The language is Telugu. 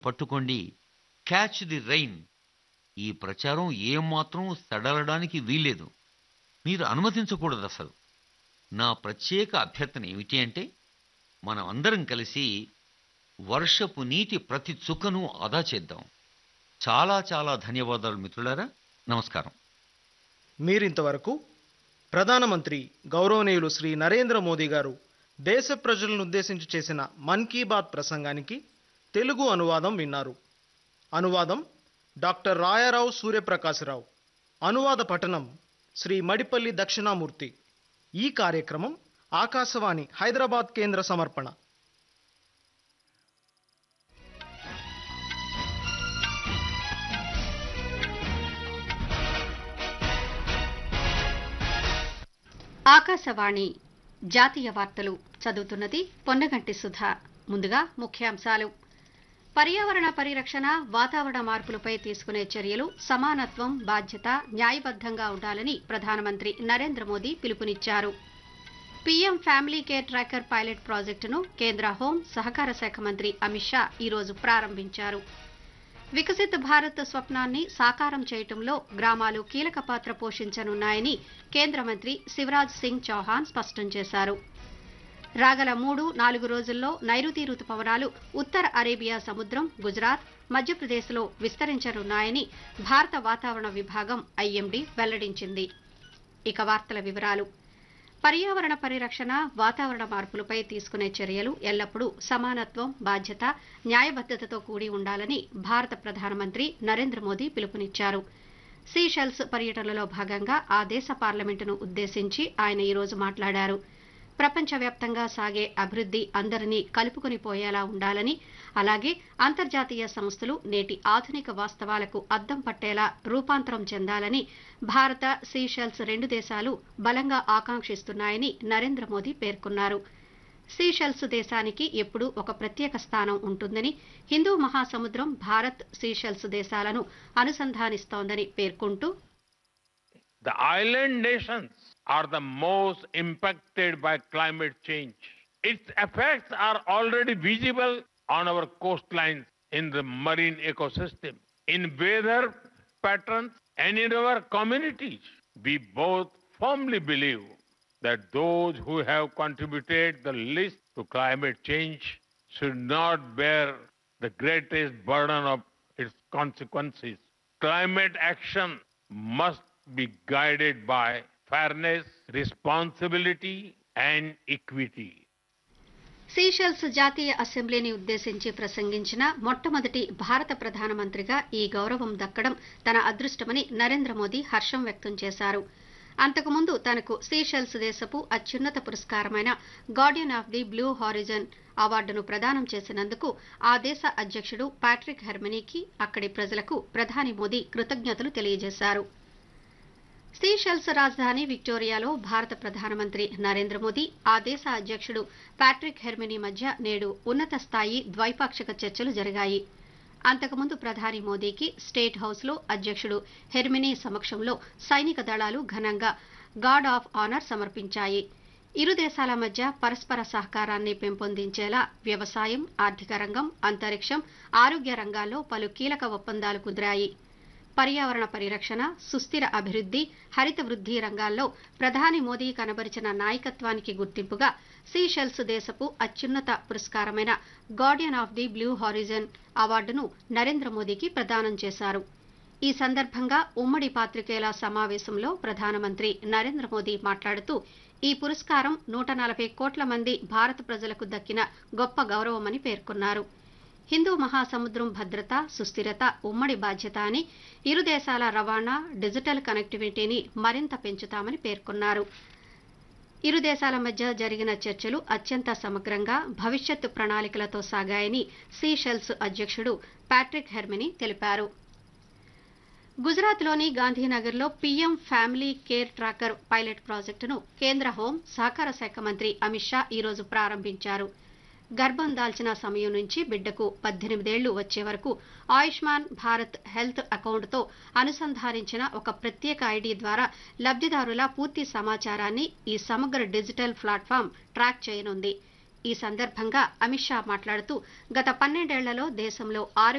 పట్టుకోండి క్యాచ్ ది రైన్ ఈ ప్రచారం ఏమాత్రం సడలడానికి వీల్లేదు మీరు అనుమతించకూడదు అసలు నా ప్రత్యేక అభ్యర్థన ఏమిటి అంటే మనం అందరం కలిసి వర్షపు నీటి ప్రతి చుక్కను ఆదా చేద్దాం చాలా చాలా ధన్యవాదాలు మిత్రులారా నమస్కారం మీరింతవరకు ప్రధానమంత్రి గౌరవనీయులు శ్రీ నరేంద్ర మోదీ గారు దేశ ప్రజలను ఉద్దేశించి చేసిన మన్ కీ బాత్ ప్రసంగానికి తెలుగు అనువాదం విన్నారు అనువాదం డాక్టర్ రాయారావు సూర్యప్రకాశరావు అనువాద పఠనం శ్రీ మడిపల్లి దక్షిణామూర్తి ఈ కార్యక్రమం ఆకాశవాణి హైదరాబాద్ కేంద్ర సమర్పణ ఆకాశవాణి జాతీయ వార్తలు చదువుతున్నది పొన్నగంటి సుధా ముందుగా ముఖ్యాంశాలు పర్యావరణ పరిరక్షణ వాతావరణ మార్పులపై తీసుకునే చర్యలు సమానత్వం బాధ్యత న్యాయబద్ధంగా ఉండాలని ప్రధానమంత్రి నరేంద్ర మోదీ పిలుపునిచ్చారు PM family care tracker pilot ప్రాజెక్టును కేంద్ర హోం సహకార శాఖ మంత్రి అమిత్ షా ఈరోజు ప్రారంభించారు వికసిత్ భారత్ స్వప్నాన్ని సాకారం చేయటంలో గ్రామాలు కీలక పాత్ర పోషించనున్నాయని కేంద్ర మంత్రి శివరాజ్ సింగ్ చౌహాన్ స్పష్టం చేశారు రాగల మూడు నాలుగు రోజుల్లో నైరుతి రుతుపవనాలు ఉత్తర అరేబియా సముద్రం గుజరాత్ మధ్యప్రదేశ్లో విస్తరించనున్నాయని భారత వాతావరణ విభాగం ఐఎండీ వెల్లడించింది ఇక వార్తల వివరాలు పర్యావరణ పరిరక్షణ వాతావరణ మార్పులపై తీసుకునే చర్యలు ఎల్లప్పుడూ సమానత్వం బాధ్యత న్యాయబద్దతతో కూడి ఉండాలని భారత ప్రధానమంత్రి నరేంద్ర మోదీ పిలుపునిచ్చారు సీషెల్స్ పర్యటనలో భాగంగా ఆ దేశ పార్లమెంటును ఉద్దేశించి ఆయన ఈరోజు మాట్లాడారు ప్రపంచవ్యాప్తంగా సాగే అభివృద్ధి అందరినీ కలుపుకొని పోయేలా ఉండాలని అలాగే అంతర్జాతీయ సంస్థలు నేటి ఆధునిక వాస్తవాలకు అద్దం పట్టేలా రూపాంతరం చెందాలని భారత సీషెల్స్ రెండు దేశాలు బలంగా ఆకాంక్షిస్తున్నాయని నరేంద్ర మోదీ పేర్కొన్నారు సీషెల్స్ దేశానికి ఎప్పుడూ ఒక ప్రత్యేక స్థానం ఉంటుందని హిందూ మహాసముద్రం భారత్ సీషెల్స్ దేశాలను అనుసంధానిస్తోందని పేర్కొంటూ The island nations are the most impacted by climate change. Its effects are already visible on our coastlines in the marine ecosystem, in weather patterns, and in our communities. We both firmly believe that those who have contributed the least to climate change should not bear the greatest burden of its consequences. Climate action must be guided by fairness, responsibility, and equity. Seychelles జాతీయ అసెంబ్లీని ఉద్దేశించి ప్రసంగించిన మొట్టమొదటి భారత ప్రధానమంత్రిగా ఈ గౌరవం దక్కడం తన అదృష్టమని నరేంద్ర మోదీ హర్షం వ్యక్తం చేశారు అంతకుముందు తనకు సీషెల్స్ దేశపు అత్యున్నత పురస్కారమైన Guardian of the Blue Horizon అవార్డును ప్రదానం చేసినందుకు ఆ దేశ అధ్యక్షుడు పాట్రిక్ హెర్మనీకి అక్కడి ప్రజలకు ప్రధాని మోదీ కృతజ్ఞతలు తెలియజేశారు సీషెల్స్ రాజధాని విక్టోరియాలో భారత ప్రధానమంత్రి నరేంద్ర మోదీ ఆ దేశ అధ్యక్షుడు పాట్రిక్ హెర్మినీ మధ్య నేడు ఉన్నత స్థాయి ద్వైపాక్షిక చర్చలు జరిగాయి అంతకుముందు ప్రధాని మోదీకి స్టేట్ హౌస్లో అధ్యక్షుడు హెర్మినీ సమక్షంలో సైనిక దళాలు ఘనంగా గార్డ్ ఆఫ్ ఆనర్ సమర్పించాయి ఇరు దేశాల మధ్య పరస్పర సహకారాన్ని పెంపొందించేలా వ్యవసాయం ఆర్థిక రంగం అంతరిక్షం ఆరోగ్య రంగాల్లో పలు కీలక ఒప్పందాలు కుదిరాయి పర్యావరణ పరిరక్షణ సుస్థిర అభివృద్ధి హరిత వృద్ధి రంగాల్లో ప్రధాని మోదీ కనబరిచిన నాయకత్వానికి గుర్తింపుగా సీషెల్స్ దేశపు అత్యున్నత పురస్కారమైన Guardian of the Blue Horizon అవార్డును నరేంద్ర మోదీకి ప్రదానం చేశారు ఈ సందర్భంగా ఉమ్మడి పాత్రికేయుల సమావేశంలో ప్రధానమంత్రి నరేంద్ర మోదీ మాట్లాడుతూ ఈ పురస్కారం నూట నలభై కోట్ల మంది భారత ప్రజలకు దక్కిన గొప్ప గౌరవమని పేర్కొన్నారు హిందూ మహాసముద్రం భద్రత సుస్థిరత ఉమ్మడి బాధ్యత అని ఇరు దేశాల రవాణా డిజిటల్ కనెక్టివిటీని మరింత పెంచుతామని పేర్కొన్నారు ఇరు దేశాల మధ్య జరిగిన చర్చలు అత్యంత సమగ్రంగా భవిష్యత్తు ప్రణాళికలతో సాగాయని సీషెల్స్ అధ్యక్షుడు పాట్రిక్ హెర్మినీ తెలిపారు గుజరాత్లోని గాంధీనగర్లో PM family care tracker pilot ప్రాజెక్టును కేంద్ర హోం సహకార శాఖ మంత్రి అమిత్ షా ఈరోజు ప్రారంభించారు గర్భం దాల్చిన సమయం నుంచి బిడ్డకు పద్దెనిమిదేళ్లు వచ్చే వరకు ఆయుష్మాన్ భారత్ హెల్త్ అకౌంట్తో అనుసంధానించిన ఒక ప్రత్యేక ఐడి ద్వారా లబ్ధిదారుల పూర్తి సమాచారాన్ని ఈ సమగ్ర డిజిటల్ ప్లాట్ఫామ్ ట్రాక్ చేయనుంది ఈ సందర్భంగా అమిత్ షా మాట్లాడుతూ గత పన్నెండేళ్లలో దేశంలో ఆరు